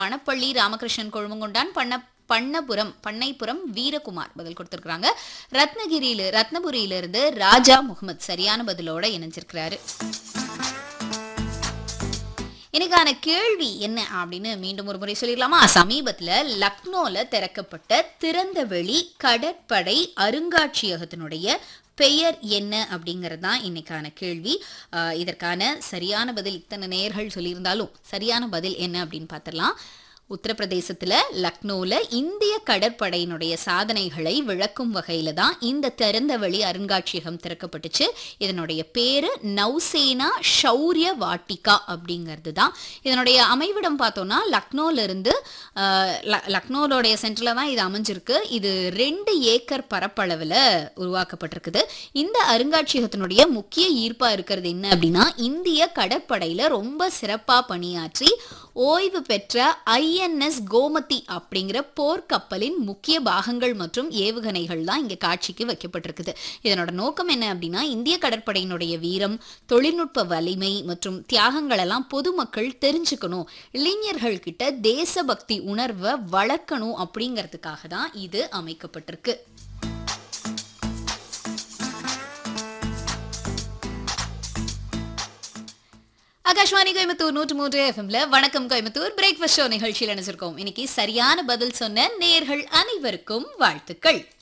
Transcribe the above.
பணப்பள்ளி ராமகிருஷ்ணன் கொழுமங்குண்டான் பண்ண பண்ணபுரம் பண்ணைப்புறம் வீரகுமார் பதில் கொடுத்திருக்காங்க ரத்னகிரியில ரத்னபுரியிலிருந்து ராஜா முகமது சரியான பதிலோட இணைஞ்சிருக்கிறாரு இன்னைக்கான கேள்வி என்ன அப்படின்னு மீண்டும் ஒரு முறை சொல்லிடலாமா சமீபத்துல லக்னோல திறக்கப்பட்ட திறந்தவெளி கடற்படை அருங்காட்சியகத்தினுடைய பெயர் என்ன அப்படிங்கிறது தான் இன்னைக்கான கேள்வி ஆஹ் இதற்கான சரியான பதில் இத்தனை நேயர்கள் சொல்லியிருந்தாலும் சரியான பதில் என்ன அப்படின்னு பார்த்துடலாம் உத்தரப்பிரதேசத்துல லக்னோல இந்திய கடற்படையினுடைய சாதனைகளை விளக்கும் வகையில தான் இந்த திறந்தவெளி அருங்காட்சியகம் திறக்கப்பட்டுச்சு இதனுடைய பேரு நௌசேனா ஷௌரிய வாட்டிகா அப்படிங்கிறது தான் இதனுடைய அமைவிடம் பார்த்தோம்னா லக்னோல இருந்து ஆஹ், ல- லக்னோலோடைய சென்டர்ல தான் இது அமைஞ்சிருக்கு இது ரெண்டு ஏக்கர் பரப்பளவுல உருவாக்கப்பட்டிருக்குது இந்த அருங்காட்சியகத்தினுடைய முக்கிய ஈர்ப்பா இருக்கிறது என்ன அப்படின்னா இந்திய கடற்படையில ரொம்ப சிறப்பா பணியாற்றி ஓய்வு பெற்ற ஐஎன்எஸ் கோமதி அப்படிங்கிற போர்க்கப்பலின் முக்கிய பாகங்கள் மற்றும் ஏவுகணைகள் தான் இங்க காட்சிக்கு வைக்கப்பட்டிருக்குது இதனோட நோக்கம் என்ன அப்படின்னா இந்திய கடற்படையினுடைய வீரம் தொழில்நுட்ப வலிமை மற்றும் தியாகங்கள் எல்லாம் பொதுமக்கள் தெரிஞ்சுக்கணும் இளைஞர்கள் கிட்ட தேசபக்தி உணர்வை வளர்க்கணும் அப்படிங்கிறதுக்காக தான் இது அமைக்கப்பட்டிருக்கு ஆகாஷ்வாணி கோயம்புத்தூர் நூற்று மூன்று எஃப்எம்ல வணக்கம் கோயம்புத்தூர் பிரேக்ஃபாஸ்ட் ஷோ நிகழ்ச்சியில் நினைச்சிருக்கோம் இன்னைக்கு சரியான பதில் சொன்ன நேர்கள் அனைவருக்கும் வாழ்த்துக்கள்